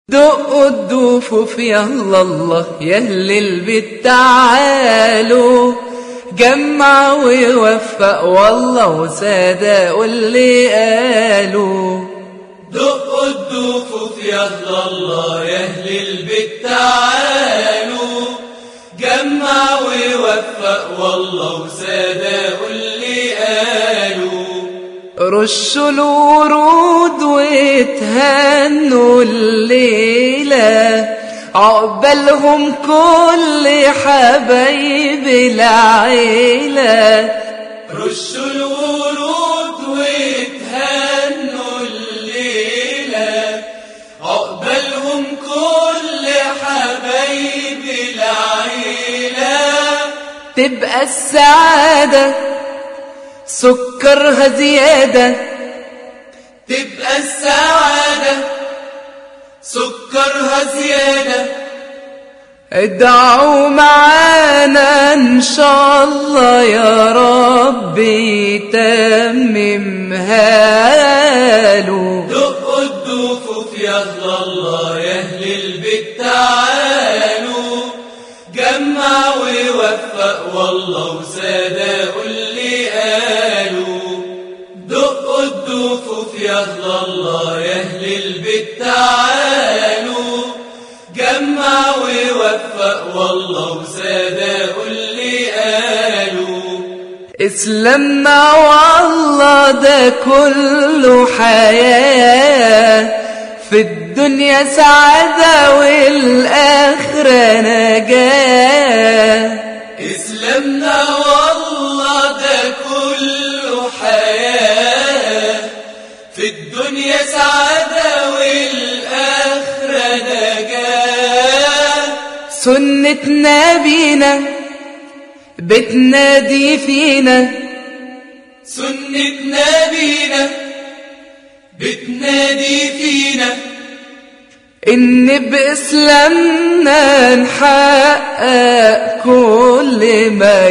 دقوا الدفوف يلا الله يهل البيت تعالوا جمع ويوفق والله وصدقوا اللي قالوا دقوا الدفوف يلا الله يا اهل البيت تعالوا جمع ويوفق والله وصدقوا اللي قالوا رشوا الورود وتهنوا الليلة عقبالهم كل حبايب العيلة رشوا الورود وتهنوا الليلة عقبالهم كل حبايب العيلة تبقى السعادة سكرها زيادة تبقى السعادة سكرها زيادة ادعوا معانا ان شاء الله يا رب يتممها له دقوا الدفوف يلا الله يا اهل البيت تعالوا جمع ويوفق والله وصدقوا اللي قالوا دقوا الدفوف يلا الله يا اهل البيت تعالوا جمع ويوفق والله وصدقوا اللي قالوا اسلامنا والله ده كله حياة في الدنيا سعادة والآخرة نجاة اسلامنا والله ده كله حياة في الدنيا سعادة والآخرة نجاة سنة نبينا بتنادي فينا سنة نبينا بتنادي فينا إن بإسلامنا نحقق كل ما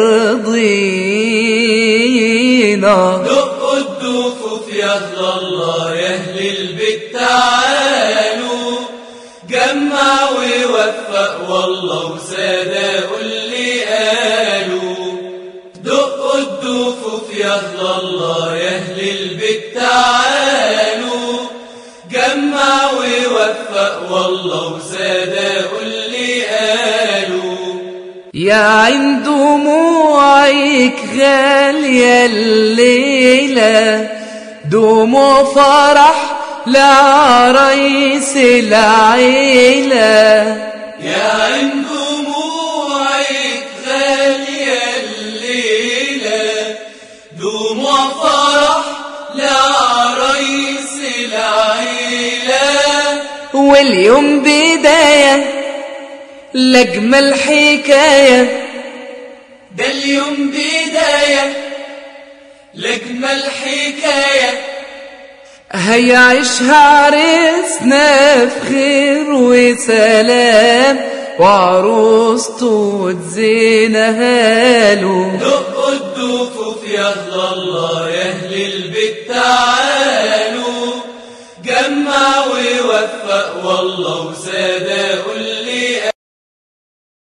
يرضينا دقوا الدفوف يلا الله يا اهل البيت تعالوا جمع ويوفق والله وصدقوا اللي قالوا دقوا الدفوف يلا الله يا اهل البيت تعالوا جمع ويوفق والله وصدقوا اللي قالوا يا عين دموعك غالية الليلة دموع فرح لعريس العيلة يا عين دموعك غالية الليلة دموع فرح لعريس العيلة واليوم بداية لأجمل حكاية ده اليوم بداية لأجمل حكاية هيعيشها عريسنا في خير وسلام وعروسته تزينها له دقوا الدفوف يلا الله